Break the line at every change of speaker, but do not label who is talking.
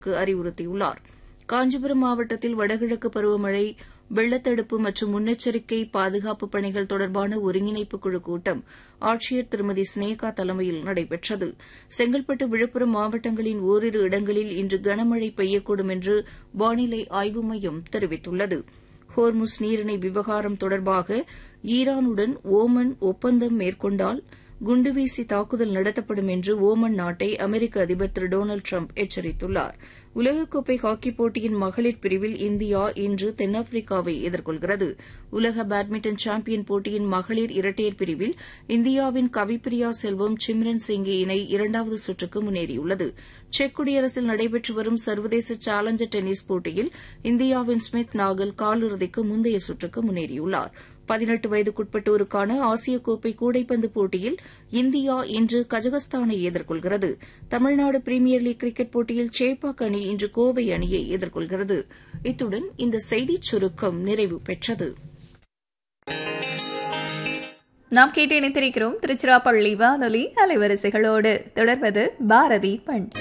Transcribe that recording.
அறிவுறுத்தியுள்ளார் காஞ்சிபுரம் மாவட்டத்தில் வடகிழக்கு பருவமழை வெள்ளத்தடுப்பு மற்றும் முன்னெச்சரிக்கை பாதுகாப்பு பணிகள் தொடர்பான ஒருங்கிணைப்பு குழு கூட்டம் ஆட்சியர் திருமதி ஸ்னேகா தலைமையில் நடைபெற்றது செங்கல்பட்டு விழுப்புரம் மாவட்டங்களின் ஓரிரு இடங்களில் இன்று கனமழை பெய்யக்கூடும் என்று வானிலை ஆய்வு மையம் தெரிவித்துள்ளது ஹோர்முஸ் நீரிணை விவகாரம் தொடர்பாக ஈரானுடன் ஒமன் ஒப்பந்தம் மேற்கொண்டால் குண்டுவீசி தாக்குதல் நடத்தப்படும் என்று ஒமன் நாட்டை அமெரிக்க அதிபர் திரு டொனால்டு ட்ரம்ப் எச்சரித்துள்ளார் உலகக்கோப்பை ஹாக்கிப் போட்டியின் மகளிர் பிரிவில் இந்தியா இன்று தென்னாப்பிரிக்காவை எதிர்கொள்கிறது உலக பேட்மிண்டன் சாம்பியன் போட்டியின் மகளிர் இரட்டையர் பிரிவில் இந்தியாவின் கவிப்பிரியா செல்வம் சிம்ரன் சிங்கி இணை இரண்டாவது சுற்றுக்கு முன்னேறியுள்ளது செக் குடியரசில் நடைபெற்று வரும் சர்வதேச சேலஞ்சர் டென்னிஸ் போட்டியில் இந்தியாவின் ஸ்மித் நாகல் காலிறுதிக்கு முந்தைய சுற்றுக்கு முன்னேறியுள்ளார் பதினெட்டு வயதுக்குட்பட்டோருக்கான ஆசிய கோப்பை கூடைப்பந்து போட்டியில் இந்தியா இன்று கஜகஸ்தானை எதிர்கொள்கிறது தமிழ்நாடு பிரீமியர் லீக் கிரிக்கெட் போட்டியில் சேப்பாக் அணி இன்று கோவை அணியை எதிர்கொள்கிறது இத்துடன் இந்த செய்திச் சுருக்கம் நிறைவு பெற்றது
நாம் கேட்டு இணைத்திருக்கிறோம் திருச்சிராப்பள்ளி வானொலி அலைவரிசைகளோடு தொடர்வது பாரதி பண்